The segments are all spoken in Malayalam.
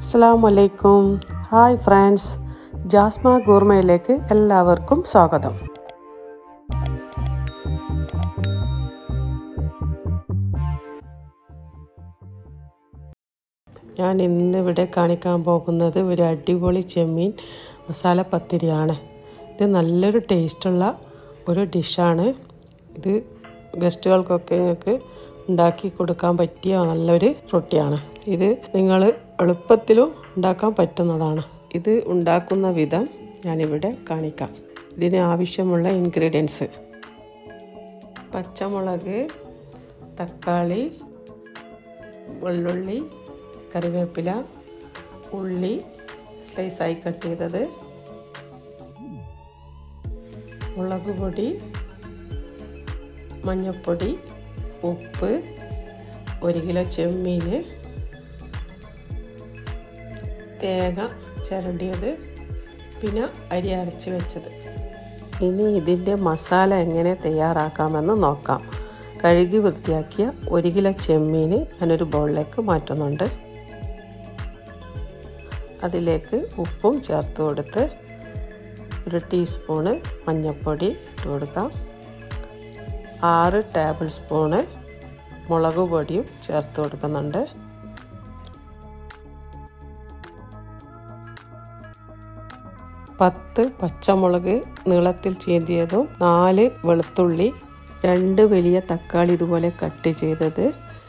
അസ്സാം വലൈക്കും ഹായ് ഫ്രണ്ട്സ് ജാസ്മ ഗൂർമയിലേക്ക് എല്ലാവർക്കും സ്വാഗതം ഞാൻ ഇന്നിവിടെ കാണിക്കാൻ പോകുന്നത് ഒരു അടിപൊളി ചെമ്മീൻ മസാല പത്തിരിയാണ് ഇത് നല്ലൊരു ടേസ്റ്റുള്ള ഒരു ഡിഷാണ് ഇത് ഗസ്റ്റുകൾക്കൊക്കെ നിങ്ങൾക്ക് ഉണ്ടാക്കി കൊടുക്കാൻ പറ്റിയ നല്ലൊരു റൊട്ടിയാണ് ഇത് നിങ്ങൾ എളുപ്പത്തിലും ഉണ്ടാക്കാൻ പറ്റുന്നതാണ് ഇത് ഉണ്ടാക്കുന്ന വിധം ഞാനിവിടെ കാണിക്കാം ഇതിന് ആവശ്യമുള്ള ഇൻഗ്രീഡിയൻസ് പച്ചമുളക് തക്കാളി വെള്ളുള്ളി കറിവേപ്പില ഉള്ളി സ്ലൈസായി കട്ട് ചെയ്തത് മുളക് പൊടി മഞ്ഞൾപ്പൊടി ഉപ്പ് ഒരു കിലോ ചെമ്മീൻ തേങ്ങ ചിരണ്ടിയത് പിന്നെ അരി അരച്ച് വെച്ചത് ഇനി ഇതിൻ്റെ മസാല എങ്ങനെ തയ്യാറാക്കാമെന്ന് നോക്കാം കഴുകി വൃത്തിയാക്കിയ ഒരു കിലോ ചെമ്മീൻ ഞാനൊരു ബൗളിലേക്ക് മാറ്റുന്നുണ്ട് അതിലേക്ക് ഉപ്പും ചേർത്ത് കൊടുത്ത് ഒരു ടീസ്പൂണ് മഞ്ഞൾപ്പൊടി ഇട്ട് കൊടുക്കാം ആറ് ടേബിൾ സ്പൂണ് മുളക് പൊടിയും ചേർത്ത് കൊടുക്കുന്നുണ്ട് പത്ത് പച്ചമുളക് നീളത്തിൽ ചീന്തിയതും നാല് വെളുത്തുള്ളി രണ്ട് വലിയ തക്കാളി ഇതുപോലെ കട്ട് ചെയ്തത്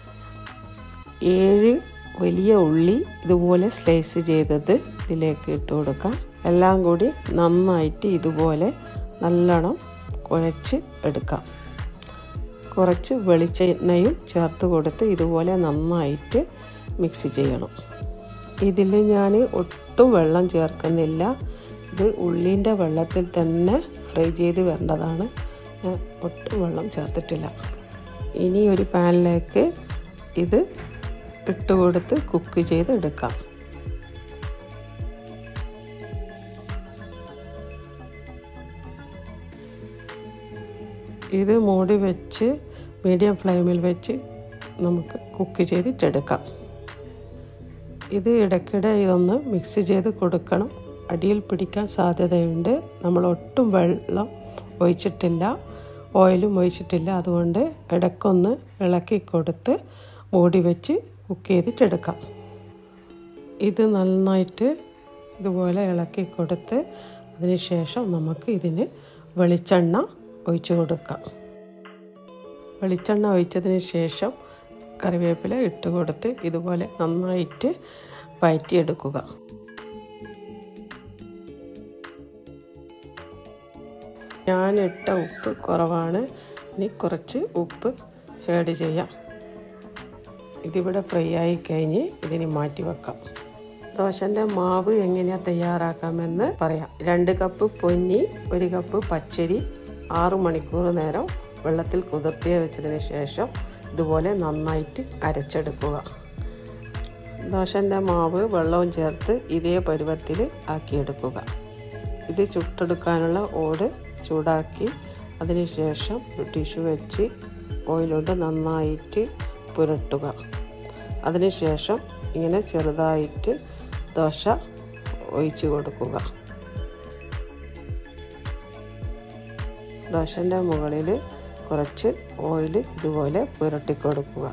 ഏഴ് വലിയ ഉള്ളി ഇതുപോലെ സ്ലൈസ് ചെയ്തത് ഇതിലേക്ക് ഇട്ട് കൊടുക്കാം എല്ലാം കൂടി നന്നായിട്ട് ഇതുപോലെ നല്ലോണം കുഴച്ച് എടുക്കാം കുറച്ച് വെളിച്ചെണ്ണയും ചേർത്ത് കൊടുത്ത് ഇതുപോലെ നന്നായിട്ട് മിക്സ് ചെയ്യണം ഇതിൽ ഞാൻ ഒട്ടും വെള്ളം ചേർക്കുന്നില്ല ഇത് ഉള്ളിൻ്റെ വെള്ളത്തിൽ തന്നെ ഫ്രൈ ചെയ്ത് വരേണ്ടതാണ് ഞാൻ ഒട്ടും വെള്ളം ചേർത്തിട്ടില്ല ഇനി ഒരു പാനിലേക്ക് ഇത് ഇട്ട് കൊടുത്ത് കുക്ക് ചെയ്ത് എടുക്കാം ഇത് മൂടി വെച്ച് മീഡിയം ഫ്ലെയിമിൽ വെച്ച് നമുക്ക് കുക്ക് ചെയ്തിട്ടെടുക്കാം ഇത് ഇടയ്ക്കിടെ ഇതൊന്ന് മിക്സ് ചെയ്ത് കൊടുക്കണം അടിയിൽ പിടിക്കാൻ സാധ്യതയുണ്ട് നമ്മൾ ഒട്ടും വെള്ളം ഒഴിച്ചിട്ടില്ല ഓയിലും ഒഴിച്ചിട്ടില്ല അതുകൊണ്ട് ഇടയ്ക്കൊന്ന് ഇളക്കി കൊടുത്ത് മൂടി വെച്ച് കുക്ക് ചെയ്തിട്ടെടുക്കാം ഇത് നന്നായിട്ട് ഇതുപോലെ ഇളക്കി കൊടുത്ത് അതിന് ശേഷം നമുക്ക് ഇതിന് വെളിച്ചെണ്ണ ഒഴിച്ചു കൊടുക്കാം വെളിച്ചെണ്ണ ഒഴിച്ചതിന് ശേഷം കറിവേപ്പില ഇട്ട് കൊടുത്ത് ഇതുപോലെ നന്നായിട്ട് വയറ്റിയെടുക്കുക ഞാൻ ഇട്ട ഉപ്പ് കുറവാണ് ഇനി കുറച്ച് ഉപ്പ് ആഡ് ചെയ്യാം ഇതിവിടെ ഫ്രൈ ആയി കഴിഞ്ഞ് ഇതിന് മാറ്റി വെക്കാം ദോശൻ്റെ മാവ് എങ്ങനെയാണ് തയ്യാറാക്കാമെന്ന് പറയാം രണ്ട് കപ്പ് പൊന്നി ഒരു കപ്പ് പച്ചരി ആറു മണിക്കൂർ നേരം വെള്ളത്തിൽ കുതിർത്തി വെച്ചതിന് ശേഷം ഇതുപോലെ നന്നായിട്ട് അരച്ചെടുക്കുക ദോശൻ്റെ മാവ് വെള്ളവും ചേർത്ത് ഇതേ പരുവത്തിൽ ആക്കിയെടുക്കുക ഇത് ചുട്ടെടുക്കാനുള്ള ഓട് ചൂടാക്കി അതിന് ശേഷം ടിഷ്യൂ വെച്ച് ഓയിലോട്ട് നന്നായിട്ട് പുരട്ടുക അതിനുശേഷം ഇങ്ങനെ ചെറുതായിട്ട് ദോശ ഒഴിച്ച് കൊടുക്കുക ദോശൻ്റെ മുകളിൽ കുറച്ച് ഓയിൽ ഇതുപോലെ പുരട്ടി കൊടുക്കുക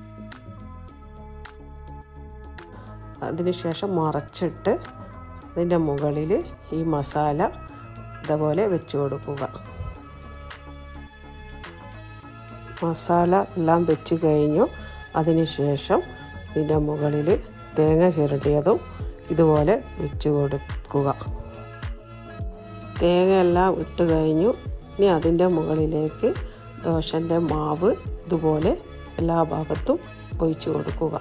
അതിനുശേഷം മറച്ചിട്ട് അതിൻ്റെ മുകളിൽ ഈ മസാല ഇതുപോലെ വെച്ച് കൊടുക്കുക മസാല എല്ലാം വെച്ച് കഴിഞ്ഞു അതിനുശേഷം ഇതിൻ്റെ മുകളിൽ തേങ്ങ ചിരട്ടിയതും ഇതുപോലെ വെച്ച് കൊടുക്കുക തേങ്ങ എല്ലാം ഇട്ട് കഴിഞ്ഞു ഇനി അതിൻ്റെ മുകളിലേക്ക് ദോശൻ്റെ മാവ് ഇതുപോലെ എല്ലാ ഭാഗത്തും ഒഴിച്ചു കൊടുക്കുക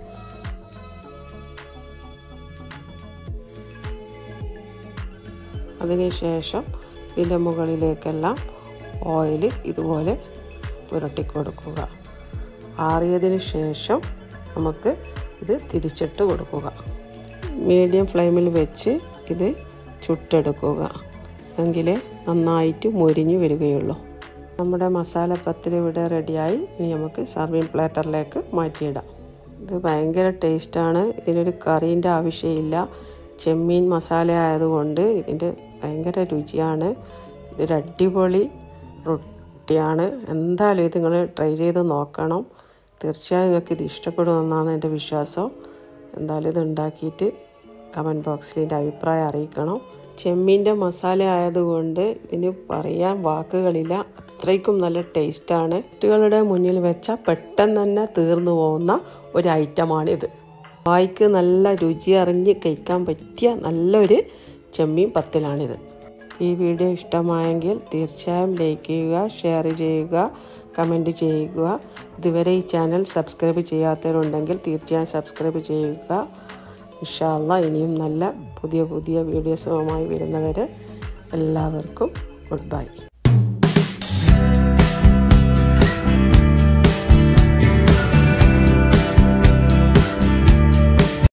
അതിനുശേഷം ഇതിൻ്റെ മുകളിലേക്കെല്ലാം ഓയിൽ ഇതുപോലെ പുരട്ടി കൊടുക്കുക ആറിയതിന് ശേഷം നമുക്ക് ഇത് തിരിച്ചിട്ട് കൊടുക്കുക മീഡിയം ഫ്ലെയിമിൽ വെച്ച് ഇത് ചുട്ടെടുക്കുക എങ്കിലേ നന്നായിട്ട് മൊരിഞ്ഞു വരികയുള്ളൂ നമ്മുടെ മസാല പത്തിരി ഇവിടെ റെഡിയായി ഇനി നമുക്ക് സർവിങ് പ്ലേറ്ററിലേക്ക് മാറ്റിയിടാം ഇത് ഭയങ്കര ടേസ്റ്റാണ് ഇതിനൊരു കറീൻ്റെ ആവശ്യമില്ല ചെമ്മീൻ മസാല ആയതുകൊണ്ട് ഇതിൻ്റെ ഭയങ്കര രുചിയാണ് ഇതൊരു അടിപൊളി റൊട്ടിയാണ് എന്തായാലും ഇത് നിങ്ങൾ ട്രൈ ചെയ്ത് നോക്കണം തീർച്ചയായും നിങ്ങൾക്ക് ഇത് ഇഷ്ടപ്പെടുമെന്നാണ് എൻ്റെ വിശ്വാസം എന്തായാലും ഇത് ഉണ്ടാക്കിയിട്ട് കമൻറ്റ് ബോക്സിൽ എൻ്റെ അഭിപ്രായം അറിയിക്കണം ചെമ്മീൻ്റെ മസാല ആയതുകൊണ്ട് ഇതിന് പറയാൻ വാക്കുകളില്ല അത്രയ്ക്കും നല്ല ടേസ്റ്റാണ് കുട്ടികളുടെ മുന്നിൽ വെച്ചാൽ പെട്ടെന്ന് തന്നെ തീർന്നു പോകുന്ന ഒരു ഐറ്റമാണിത് വായിക്ക് നല്ല രുചി അറിഞ്ഞ് കഴിക്കാൻ പറ്റിയ നല്ലൊരു ചെമ്മീൻ പത്തിലാണിത് ഈ വീഡിയോ ഇഷ്ടമായെങ്കിൽ തീർച്ചയായും ലൈക്ക് ചെയ്യുക ഷെയർ ചെയ്യുക കമൻറ്റ് ചെയ്യുക ഇതുവരെ ഈ ചാനൽ സബ്സ്ക്രൈബ് ചെയ്യാത്തവരുണ്ടെങ്കിൽ തീർച്ചയായും സബ്സ്ക്രൈബ് ചെയ്യുക ഇൻഷാല്ല ഇനിയും നല്ല പുതിയ പുതിയ വീഡിയോസുമായി വരുന്നവരെ എല്ലാവർക്കും ഗുഡ് ബൈ